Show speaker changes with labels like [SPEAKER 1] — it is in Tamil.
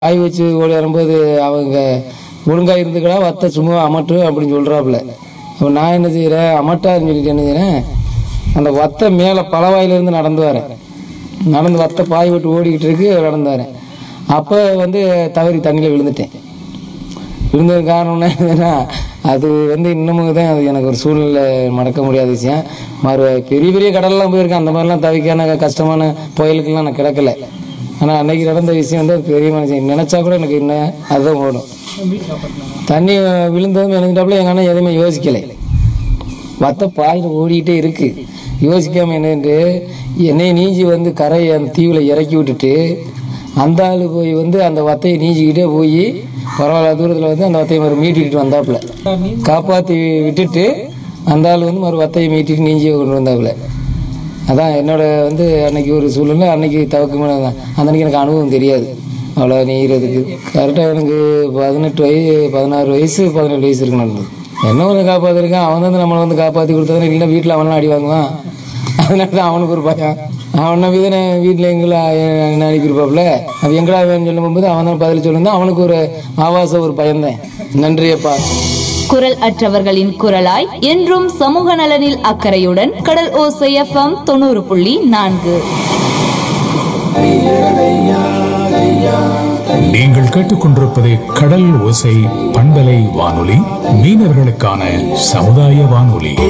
[SPEAKER 1] காய் வச்சு ஓடி வரும்போது அவங்க ஒழுங்கா இருந்துக்கடா வத்த சும்மா அமட்டு அப்படின்னு சொல்றாப்புல அப்போ நான் என்ன செய்கிறேன் அமட்டாருன்னு சொல்லிட்டு என்ன செய்கிறேன் அந்த வத்த மேலே பலவாயிலிருந்து நடந்து வரேன் நடந்து வத்த பாய் விட்டு ஓடிக்கிட்டு இருக்கு நடந்து வரேன் அப்போ வந்து தவறி தண்ணியில் விழுந்துட்டேன் விழுந்தது காரணம்னா என்னன்னா அது வந்து இன்னமும் தான் அது எனக்கு ஒரு சூழ்நிலை மறக்க முடியாத விஷயம் மறு பெரிய பெரிய கடல்லாம் போயிருக்கேன் அந்த மாதிரிலாம் தவிக்கான கஷ்டமான புயலுக்கெல்லாம் நான் கிடக்கல ஆனால் அன்னைக்கு நடந்த விஷயம் வந்து அது பெரிய மனுஷன் நினைச்சா கூட எனக்கு இன்னும் அதுதான் ஓடும் தண்ணி விழுந்ததும் நினைச்சிட்டாப்புல எங்கள் அண்ணன் எதுவுமே யோசிக்கலை வத்த பாயில் ஓடிக்கிட்டே இருக்கு யோசிக்காம என்னன்ட்டு என்னை நீஞ்சி வந்து கரையை அந்த தீவில் இறக்கி விட்டுட்டு அந்த ஆள் போய் வந்து அந்த வத்தையை நீஞ்சிக்கிட்டே போய் பரவாயில்ல தூரத்தில் வந்து அந்த வத்தையை மறு மீட்டிட்டு வந்தாப்புல காப்பாற்றி விட்டுட்டு அந்த ஆள் வந்து மறு வத்தையை மீட்டிட்டு நீஞ்சி கொண்டு வந்தாப்புல அதான் என்னோட வந்து அன்னைக்கு ஒரு சூழ்நிலை அன்னைக்கு தவக்கு மேலே தான் அந்த அன்னைக்கு எனக்கு அனுபவம் தெரியாது அவ்வளோ நீகிறதுக்கு கரெக்டாக எனக்கு பதினெட்டு வயசு பதினாறு வயசு பதினெட்டு வயசு இருக்கு நடந்தது என்ன ஒன்று காப்பாற்றிருக்கான் அவன் வந்து நம்மளை வந்து காப்பாற்றி கொடுத்ததுன்னு இல்லைன்னா வீட்டில் அவனெலாம் அடி வாங்குவான் அதனால தான் அவனுக்கு ஒரு பயம் அவன் நம்பி தானே வீட்டில் எங்களை என்ன அனுப்பியிருப்பாப்புல அது எங்கடா வேணும்னு சொல்லும்போது அவன் தான் பதில் சொல்லியிருந்தான் அவனுக்கு ஒரு ஆபாச ஒரு பயம்தான் நன்றியப்பா
[SPEAKER 2] குரல் அற்றவர்களின் குரலாய் என்றும் சமூக நலனில் அக்கறையுடன் கடல் ஓசை எஃப்எம் தொண்ணூறு புள்ளி நான்கு
[SPEAKER 3] நீங்கள் கேட்டுக்கொண்டிருப்பது கடல் ஓசை பண்பலை வானொலி மீனவர்களுக்கான சமுதாய வானொலி